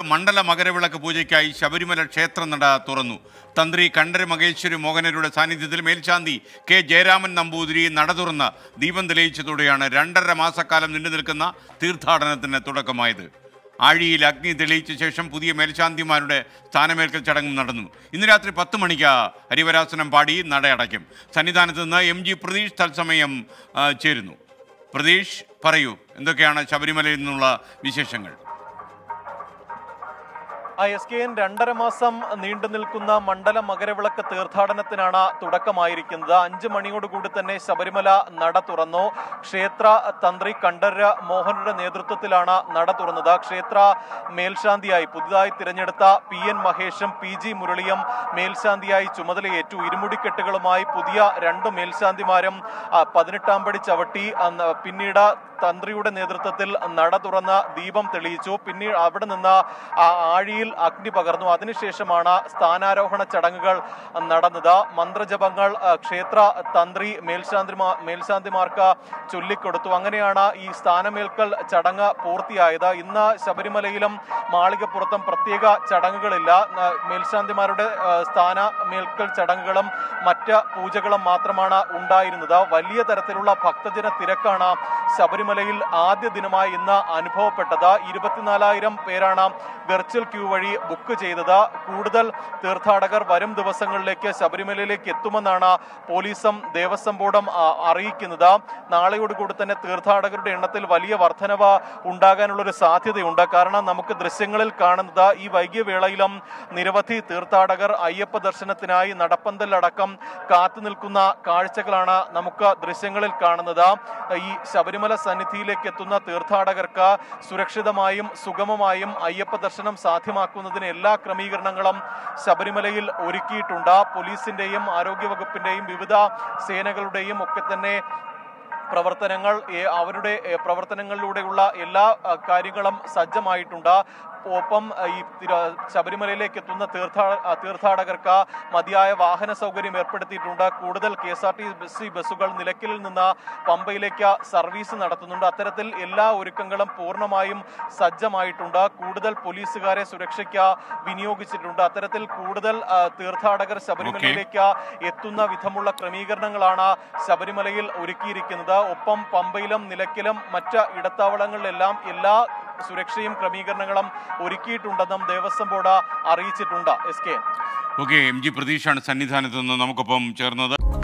മണ്ഡല മകരവിളക്ക് പൂജയ്ക്കായി ശബരിമല ക്ഷേത്രനട തുറന്നു തന്ത്രി കണ്ഠര മഹേശ്വരി മോഹനരുടെ സാന്നിധ്യത്തിൽ മേൽശാന്തി കെ ജയരാമൻ നമ്പൂതിരി നട തുറന്ന് ദീപം തെളിയിച്ചതോടെയാണ് രണ്ടര മാസക്കാലം നീണ്ടു നിൽക്കുന്ന തീർത്ഥാടനത്തിന് തുടക്കമായത് ആഴിയിൽ അഗ്നി തെളിയിച്ച ശേഷം പുതിയ മേൽശാന്തിമാരുടെ സ്ഥാനമേൽക്കൽ ചടങ്ങ് നടന്നു ഇന്ന് രാത്രി പത്ത് മണിക്ക് ഹരിവരാസനം പാടി നട അടയ്ക്കും സന്നിധാനത്ത് നിന്ന് എം ജി പ്രതീഷ് തത്സമയം ആ, ചേരുന്നു പ്രതീഷ് പറയൂ എന്തൊക്കെയാണ് ശബരിമലയിൽ നിന്നുള്ള വിശേഷങ്ങൾ ആ എസ് കെ എൻ രണ്ടര മാസം നീണ്ടു നിൽക്കുന്ന മണ്ഡല മകരവിളക്ക് തീർത്ഥാടനത്തിനാണ് തുടക്കമായിരിക്കുന്നത് അഞ്ച് മണിയോടുകൂടി തന്നെ ശബരിമല നട തുറന്നു ക്ഷേത്ര തന്ത്രി കണ്ഠര മോഹനരുടെ നേതൃത്വത്തിലാണ് നട തുറന്നത് ക്ഷേത്ര മേൽശാന്തിയായി പുതുതായി തിരഞ്ഞെടുത്ത പി എൻ മഹേഷും പി ജി മുരളിയും മേൽശാന്തിയായി ചുമതലയേറ്റു ഇരുമുടിക്കെട്ടുകളുമായി പുതിയ രണ്ട് മേൽശാന്തിമാരും ആ, പതിനെട്ടാം പടി ചവിട്ടി അന്ന് പിന്നീട് തന്ത്രിയുടെ നേതൃത്വത്തിൽ നട തുറന്ന് ദീപം തെളിയിച്ചു പിന്നീട് അവിടെ നിന്ന് ആ ആഴിയിൽ അഗ്നി പകർന്നു അതിനുശേഷമാണ് സ്ഥാനാരോഹണ ചടങ്ങുകൾ നടന്നത് മന്ത്രജപങ്ങൾ ആ, ക്ഷേത്ര തന്ത്രി മേൽശാന്തിമാ മേൽശാന്തിമാർക്ക് ചൊല്ലിക്കൊടുത്തു അങ്ങനെയാണ് ഈ സ്ഥാനമേൽക്കൽ ചടങ്ങ് പൂർത്തിയായത് ഇന്ന് ശബരിമലയിലും മാളികപ്പുറത്തും പ്രത്യേക ചടങ്ങുകളില്ല ആ, മേൽശാന്തിമാരുടെ ആ, സ്ഥാനമേൽക്കൽ ചടങ്ങുകളും മറ്റ് പൂജകളും മാത്രമാണ് ഉണ്ടായിരുന്നത് വലിയ തരത്തിലുള്ള ഭക്തജന തിരക്കാണ് ശബരിമലയിൽ ആദ്യ ദിനമായി ഇന്ന് അനുഭവപ്പെട്ടത് ഇരുപത്തിനാലായിരം പേരാണ് വെർച്വൽ ക്യൂ വഴി ബുക്ക് ചെയ്തത് കൂടുതൽ തീർത്ഥാടകർ വരും ദിവസങ്ങളിലേക്ക് ശബരിമലയിലേക്ക് എത്തുമെന്നാണ് പോലീസും ദേവസ്വം ബോർഡും ആ, അറിയിക്കുന്നത് നാളെയോടുകൂടി തന്നെ തീർത്ഥാടകരുടെ എണ്ണത്തിൽ വലിയ വർധനവ് ഉണ്ടാകാനുള്ളൊരു സാധ്യതയുണ്ട് കാരണം നമുക്ക് ദൃശ്യങ്ങളിൽ കാണുന്നത് ഈ വൈകിയ വേളയിലും നിരവധി തീർത്ഥാടകർ അയ്യപ്പ ദർശനത്തിനായി നടപ്പന്തലടക്കം കാത്തു നിൽക്കുന്ന കാഴ്ചകളാണ് നമുക്ക് ദൃശ്യങ്ങളിൽ കാണുന്നത് ഈ ശബരിമല സന്നിധിയിലേക്ക് എത്തുന്ന തീർത്ഥാടകർക്ക് സുരക്ഷിതമായും സുഗമമായും അയ്യപ്പ ദർശനം സാധ്യമാക്കുന്നതിന് എല്ലാ ക്രമീകരണങ്ങളും ശബരിമലയിൽ ഒരുക്കിയിട്ടുണ്ട് പോലീസിന്റെയും ആരോഗ്യവകുപ്പിന്റെയും വിവിധ സേനകളുടെയും ഒക്കെ തന്നെ പ്രവർത്തനങ്ങൾ ഏ, അവരുടെ ഏ, പ്രവർത്തനങ്ങളിലൂടെയുള്ള എല്ലാ ആ, കാര്യങ്ങളും സജ്ജമായിട്ടുണ്ട് ഒപ്പം ആ, ഈ തിര- ശബരിമലയിലേക്ക് എത്തുന്ന തീർത്ഥാ ആ, തീർത്ഥാടകർക്ക് മതിയായ വാഹന സൗകര്യം ഏർപ്പെടുത്തിയിട്ടുണ്ട് കൂടുതൽ K S R T C ബസ്സുകൾ നിലയ്ക്കലിൽ നിന്ന് പമ്പയിലേക്ക് സർവീസ് നടത്തുന്നുണ്ട് അത്തരത്തിൽ എല്ലാ ഒരുക്കങ്ങളും പൂർണ്ണമായും സജ്ജമായിട്ടുണ്ട് കൂടുതൽ പോലീസുകാരെ സുരക്ഷയ്ക്ക് വിനിയോഗിച്ചിട്ടുണ്ട് അത്തരത്തിൽ കൂടുതൽ ആ, തീർത്ഥാടകർ ശബരിമലയിലേക്ക് എത്തുന്ന വിധമുള്ള ക്രമീകരണങ്ങളാണ് ശബരിമലയിൽ ഒരുക്കിയിരിക്കുന്നത് ഒപ്പം പമ്പയിലും നിലയ്ക്കലും മറ്റ് ഇടത്താവളങ്ങളിലെല്ലാം എല്ലാ സുരക്ഷയും ക്രമീകരണങ്ങളും ഒരുക്കിയിട്ടുണ്ടെന്നും ദേവസ്വം ബോർഡ് അറിയിച്ചിട്ടുണ്ട് S K okay M G പ്രതീഷാണ് സന്നിധാനത്ത് നിന്ന് നമുക്കൊപ്പം ചേർന്നത്